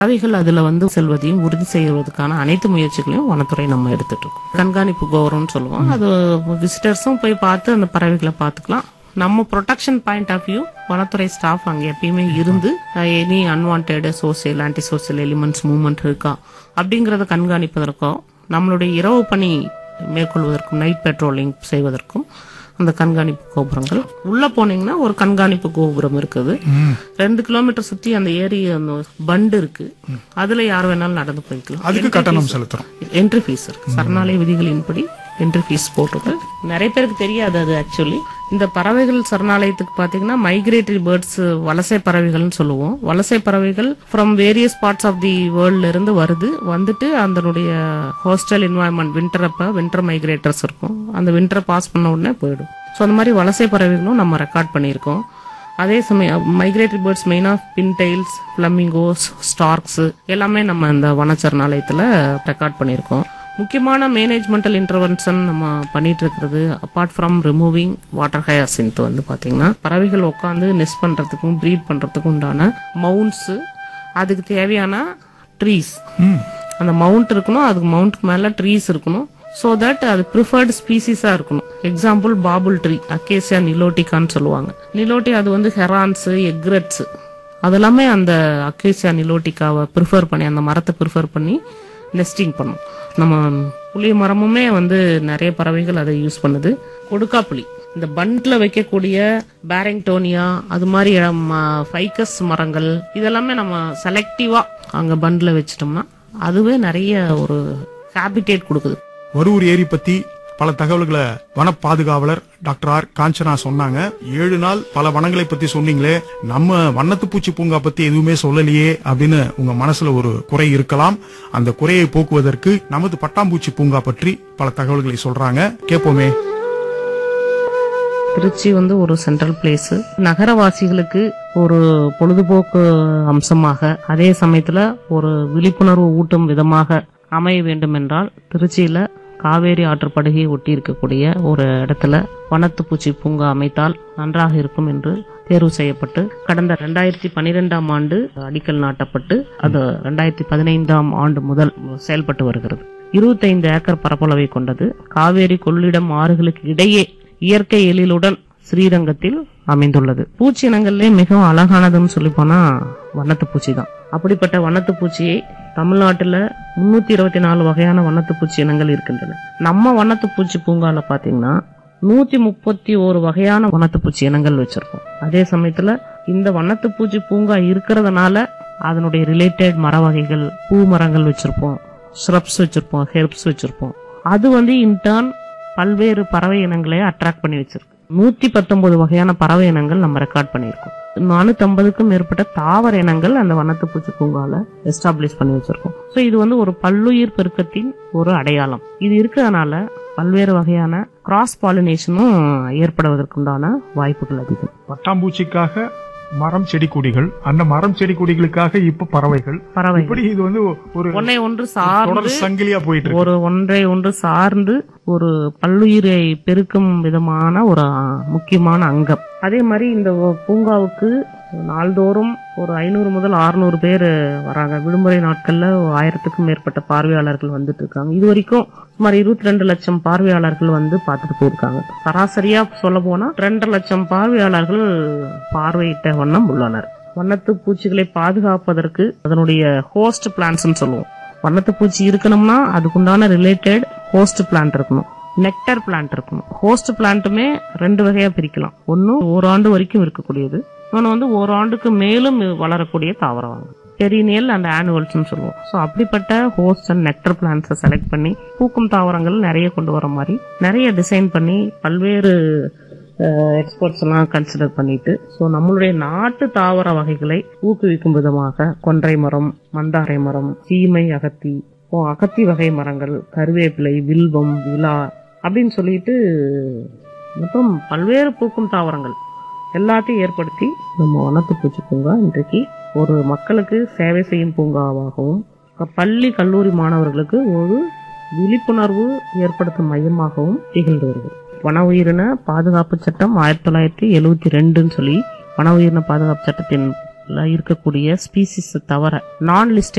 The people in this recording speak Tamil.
அவைகள் அதுல வந்து செல்வதையும் உறுதி செய்வதற்கான அனைத்து முயற்சிகளையும் வனத்துறை நம்ம எடுத்துட்டு இருக்கோம் கண்காணிப்பு கோபுரம்னு சொல்லுவோம் அது விசிட்டர்ஸும் போய் பார்த்து அந்த பறவைகளை பார்த்துக்கலாம் நம்ம ப்ரொடெக்ஷன் பாயிண்ட் ஆஃப் வியூ வனத்துறை ஸ்டாஃப் அங்க எப்பயுமே இருந்து any unwanted social anti social elements movement இருக்கா அப்படிங்கறத கண்காணிப்பதற்கும் நம்மளுடைய இரவு பணி மேற்கொள்வதற்கும் நைட் பெட்ரோலிங் செய்வதற்கும் அந்த கண்காணிப்பு கோபுரங்கள் உள்ள போனீங்கன்னா ஒரு கண்காணிப்பு கோபுரம் இருக்குது ரெண்டு கிலோமீட்டர் சுத்தி அந்த ஏரி அந்த பண்டு இருக்கு அதுல யார் வேணாலும் நடந்து போய்க்கலாம் அதுக்கு கட்டணம் செலுத்துறோம் என்ட்ரி ஃபீஸ் இருக்கு சரணாலய விதிகளின்படி என்ட்ரி ஃபீஸ் போட்டுருக்கு நிறைய பேருக்கு தெரியாது அது ஆக்சுவலி இந்த பறவைகள் சரணாலயத்துக்கு பாத்தீங்கன்னா மைக்ரேட்டரி பேர்ட்ஸ் வலசை பறவைகள்னு சொல்லுவோம் வலசை பறவைகள் from various parts of the வேர்ல்ட்ல இருந்து வருது வந்துட்டு அதனுடைய ஹோஸ்டல் என்வாயன்மெண்ட் வின்டர் அப்ப வின்டர் மைக்ரேட்டர்ஸ் இருக்கும் அந்த வின்டரை பாஸ் பண்ண உடனே போயிடும் ஸோ அந்த மாதிரி வலசை பறவைகளும் நம்ம ரெக்கார்ட் பண்ணியிருக்கோம் அதே சமயம் மைக்ரேட்டரி பேர்ட்ஸ் மெயினாக பின்டைல்ஸ் ஃபிளமிங்கோஸ் ஸ்டார்க்ஸ் எல்லாமே நம்ம இந்த வனச்சரணாலயத்தில் ரெக்கார்ட் பண்ணியிருக்கோம் முக்கியமான மேனேஜ்மெண்டல் இன்டர்வென்ஷன் நம்ம பண்ணிட்டு இருக்கிறது apart from removing water hyacinth வந்து பாத்தீங்கன்னா பறவைகள் உட்காந்து நெஸ்ட் பண்றதுக்கும் ப்ரீட் பண்றதுக்கும் உண்டான மவுண்ட்ஸ் அதுக்கு தேவையான ட்ரீஸ் அந்த மவுண்ட் இருக்கணும் அதுக்கு மவுண்ட்க்கு மேல ட்ரீஸ் இருக்கணும் ஸோ தட் அது ப்ரிஃபர்டு ஸ்பீசிஸா இருக்கணும் எக்ஸாம்பிள் பாபுல் ட்ரீ அக்கேசியா நிலோட்டிகான்னு சொல்லுவாங்க நிலோட்டி அது வந்து ஹெரான்ஸ் எக்ரெட்ஸ் அதெல்லாமே அந்த அக்கேசியா நிலோட்டிகாவை ப்ரிஃபர் பண்ணி அந்த மரத்தை ப்ரிஃபர் பண்ணி நெஸ்டிங் பண்ணும் நம்ம புளிய மரமுமே வந்து நிறைய பறவைகள் அதை யூஸ் பண்ணுது கொடுக்காப்புளி இந்த பண்ட்ல வைக்கக்கூடிய பேரிங்டோனியா அது மாதிரி ஃபைக்கஸ் மரங்கள் இதெல்லாமே நம்ம செலக்டிவா அங்க பண்ட்ல வச்சிட்டோம்னா அதுவே நிறைய ஒரு ஹேபிடேட் கொடுக்குது வரூர் ஏரி பத்தி பல தகவல்களை வன பாதுகாவலர் டாக்டர் ஆர் காஞ்சனா சொன்னாங்க ஏழு நாள் பல வனங்களை பத்தி சொன்னீங்களே நம்ம வண்ணத்து பூச்சி பூங்கா பத்தி எதுவுமே சொல்லலையே அப்படின்னு உங்க மனசுல ஒரு குறை இருக்கலாம் அந்த குறையை போக்குவதற்கு நமது பட்டாம்பூச்சி பூங்கா பற்றி பல தகவல்களை சொல்றாங்க கேட்போமே திருச்சி வந்து ஒரு சென்ட்ரல் பிளேஸ் நகரவாசிகளுக்கு ஒரு பொழுதுபோக்கு அம்சமாக அதே சமயத்துல ஒரு விழிப்புணர்வு ஊட்டும் விதமாக அமைய வேண்டும் என்றால் திருச்சியில காவேரி ஆற்றுப்படுகையை ஒட்டி இருக்கக்கூடிய ஒரு இடத்துல வனத்து பூச்சி பூங்கா அமைத்தால் நன்றாக இருக்கும் என்று தேர்வு செய்யப்பட்டு கடந்த ரெண்டாயிரத்தி பனிரெண்டாம் ஆண்டு அடிக்கல் நாட்டப்பட்டு அது ரெண்டாயிரத்தி பதினைந்தாம் ஆண்டு முதல் செயல்பட்டு வருகிறது இருபத்தைந்து ஏக்கர் பரப்பளவை கொண்டது காவேரி கொள்ளிடம் ஆறுகளுக்கு இடையே இயற்கை எழிலுடன் ஸ்ரீரங்கத்தில் அமைந்துள்ளது பூச்சி இனங்கள்லே மிகவும் அழகானதுன்னு சொல்லி போனா வண்ணத்து பூச்சி தான் அப்படிப்பட்ட வண்ணத்து பூச்சியை தமிழ்நாட்டுல முன்னூத்தி இருபத்தி நாலு வகையான வண்ணத்து பூச்சி இனங்கள் இருக்கின்றன நம்ம வண்ணத்து பூச்சி பூங்கால பாத்தீங்கன்னா நூத்தி முப்பத்தி ஒரு வகையான வண்ணத்து பூச்சி இனங்கள் வச்சிருக்கோம் அதே சமயத்துல இந்த வண்ணத்து பூச்சி பூங்கா இருக்கிறதுனால அதனுடைய ரிலேட்டட் மர வகைகள் பூ மரங்கள் வச்சிருப்போம் ஸ்ரப்ஸ் வச்சிருப்போம் ஹெர்ப்ஸ் வச்சிருப்போம் அது வந்து இன்டர்ன் பல்வேறு பறவை இனங்களை அட்ராக்ட் பண்ணி வச்சிருக்கு நூத்தி பத்தொன்பது வகையான பறவை இனங்கள் நம்ம ரெக்கார்ட் பண்ணியிருக்கோம் நானூத்தி ஐம்பதுக்கும் மேற்பட்ட தாவர இனங்கள் அந்த வண்ணத்து பூச்சி பூங்கால எஸ்டாப்ளிஷ் பண்ணி வச்சிருக்கோம் ஸோ இது வந்து ஒரு பல்லுயிர் பெருக்கத்தின் ஒரு அடையாளம் இது இருக்கிறதுனால பல்வேறு வகையான கிராஸ் பாலினேஷனும் ஏற்படுவதற்குண்டான வாய்ப்புகள் அதிகம் பட்டாம்பூச்சிக்காக மரம் செடி கொடிகள் அந்த மரம் செடி கொடிகளுக்காக இப்ப பறவைகள் பறவை இப்படி இது வந்து ஒரு ஒன்றை ஒன்று சார்ந்து தொடர் சங்கிலியா போயிட்டு இருக்கு ஒரு ஒன்றை ஒன்று சார்ந்து ஒரு பல்லுயிரை பெருக்கும் விதமான ஒரு ஆ, முக்கியமான அங்கம் அதே மாதிரி இந்த ஒ- பூங்காவுக்கு நாள்தோறும் ஒரு ஐநூறு முதல் அறுநூறு பேர் வராங்க விடுமுறை நாட்கள்ல ஆயிரத்துக்கும் மேற்பட்ட பார்வையாளர்கள் வந்துட்டு இருக்காங்க இது வரைக்கும் சுமார் இருபத்தி ரெண்டு லட்சம் பார்வையாளர்கள் வந்து பார்த்துட்டு போயிருக்காங்க சராசரியா சொல்ல போனா ரெண்டரை லட்சம் பார்வையாளர்கள் பார்வையிட்ட வண்ணம் உள்ளனர் வண்ணத்து பூச்சிகளை பாதுகாப்பதற்கு அதனுடைய ஹோஸ்ட் பிளான்ஸ் சொல்லுவோம் வண்ணத்து பூச்சி இருக்கணும்னா அதுக்குண்டான ரிலேட்டட் ஹோஸ்ட் பிளான்ட் இருக்கணும் நெக்டர் பிளான்ட் இருக்கணும் ஹோஸ்ட் பிளான்ட்டுமே ரெண்டு வகையா பிரிக்கலாம் ஒன்னு ஓராண்டு வரைக்கும் இருக்கக்கூடியது இன்னொன்று வந்து ஓராண்டுக்கு மேலும் வளரக்கூடிய தாவரம் வாங்க பெரினியல் அண்ட் ஆனுவல்ஸ்னு சொல்லுவோம் ஸோ அப்படிப்பட்ட ஹோஸ்ட் அண்ட் நெக்டர் பிளான்ஸை செலக்ட் பண்ணி பூக்கும் தாவரங்கள் நிறைய கொண்டு வர மாதிரி நிறைய டிசைன் பண்ணி பல்வேறு எக்ஸ்பர்ட்ஸ் எல்லாம் கன்சிடர் பண்ணிட்டு ஸோ நம்மளுடைய நாட்டு தாவர வகைகளை ஊக்குவிக்கும் விதமாக கொன்றை மரம் மந்தாரை மரம் சீமை அகத்தி ஓ, அகத்தி வகை மரங்கள் கருவேப்பிலை வில்வம் விலா அப்படின்னு சொல்லிட்டு மொத்தம் பல்வேறு பூக்கும் தாவரங்கள் எல்லாத்தையும் ஏற்படுத்தி நம்ம வனத்து பூச்சி பூங்கா இன்றைக்கு ஒரு மக்களுக்கு சேவை செய்யும் பூங்காவாகவும் பள்ளி கல்லூரி மாணவர்களுக்கு ஒரு விழிப்புணர்வு ஏற்படுத்தும் மையமாகவும் திகழ்ந்து வருகிறது வன உயிரின பாதுகாப்பு சட்டம் ஆயிரத்தி தொள்ளாயிரத்தி எழுவத்தி ரெண்டுன்னு சொல்லி வன உயிரின பாதுகாப்பு சட்டத்தின் இருக்கக்கூடிய ஸ்பீசிஸ் தவிர நான் லிஸ்ட்